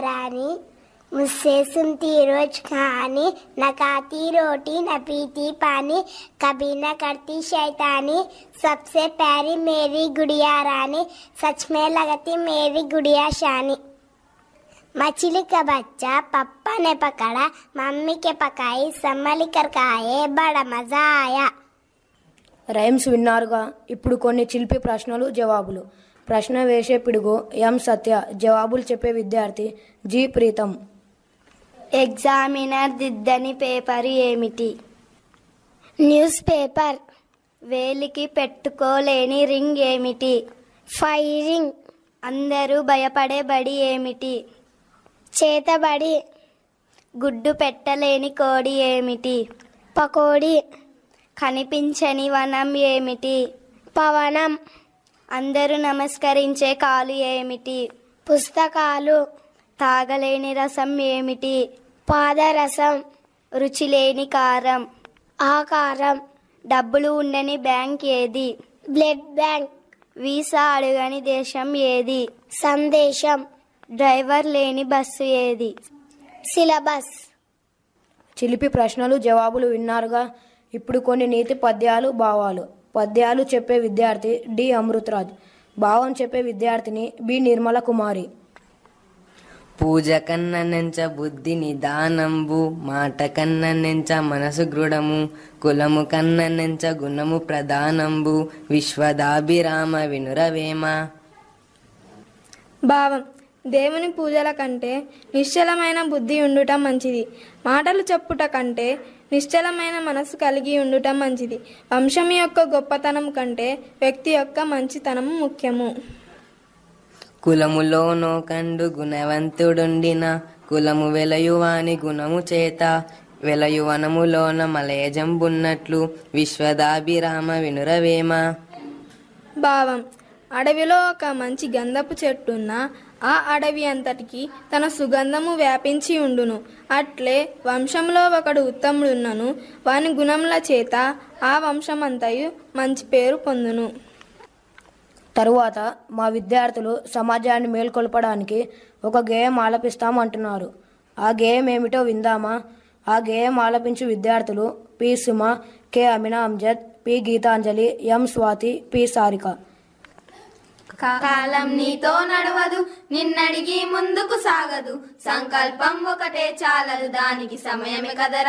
रानी मुझसे सुनती रोज कहानी न खाती रोटी न पीती पानी कभी न करती शैतानी सबसे प्यारी मेरी गुड़िया रानी सच में लगती मेरी गुड़िया शानी मछली का बच्चा पप्पा ने पकड़ा मम्मी के पकाई संभल कर खाए बड़ा मजा आया రైమ్స్ విన్నారుగా ఇప్పుడు కొన్ని చిలిపి ప్రశ్నలు జవాబులు ప్రశ్న వేసే పిడుగు ఎం సత్య జవాబులు చెప్పే విద్యార్థి జి ప్రీతం ఎగ్జామినర్ దిద్దని పేపర్ ఏమిటి న్యూస్ పేపర్ వేలికి పెట్టుకోలేని రింగ్ ఏమిటి ఫైరింగ్ అందరూ భయపడే బడి ఏమిటి చేతబడి గుడ్డు పెట్టలేని కోడి ఏమిటి పకోడీ కనిపించని వనం ఏమిటి పవనం అందరూ నమస్కరించే కాలు ఏమిటి పుస్తకాలు తాగలేని రసం ఏమిటి పాదరసం రుచి లేని కారం ఆకారం డబ్బులు ఉండని బ్యాంక్ ఏది బ్లడ్ బ్యాంక్ వీసా అడుగని దేశం ఏది సందేశం డ్రైవర్ లేని బస్సు ఏది సిలబస్ చిలిపి ప్రశ్నలు జవాబులు విన్నారుగా ఇప్పుడు కొన్ని నీతి పద్యాలు భావాలు పద్యాలు చెప్పే విద్యార్థి డి అమృతరాజ్ భావం చెప్పే విద్యార్థిని బి నిర్మల కుమారి పూజ కన్న నెంచ బుద్ధి నిదానంబు మాట కన్న నెంచ మనసు దృఢము కులము కన్న నెంచ గుణము ప్రధానంబు విశ్వదాభిరామ వినురవేమ భావం దేవుని పూజల కంటే నిశ్చలమైన బుద్ధి ఉండుట మంచిది మాటలు చెప్పుట కంటే నిశ్చలమైన మనసు కలిగి ఉండుట మంచిది వంశం యొక్క గొప్పతనం కంటే వ్యక్తి యొక్క మంచితనం ముఖ్యము కులములోనో కండు గుణవంతుడుండిన కులము వెలయువాని గుణము చేత వెలయువనములోన మలయజంబున్నట్లు విశ్వదాభిరామ వినురవేమ భావం అడవిలో ఒక మంచి గంధపు చెట్టున్న ఆ అడవి అంతటికి తన సుగంధము వ్యాపించి ఉండును అట్లే వంశంలో ఒకడు ఉత్తముడున్నను వాని గుణముల చేత ఆ వంశమంతయు మంచి పేరు పొందును తరువాత మా విద్యార్థులు సమాజాన్ని మేల్కొల్పడానికి ఒక గేయం ఆలపిస్తామంటున్నారు ఆ గేయం ఏమిటో విందామా ఆ గేయం ఆలపించు విద్యార్థులు P Suma K Amina Anjad P Geethanjali M Swathi P Sarika కాలం నీతో నడవదు నిన్నడిగి ముందుకు సాగదు సంకల్పం ఒకటే చాలదు దానికి సమయమే కదరా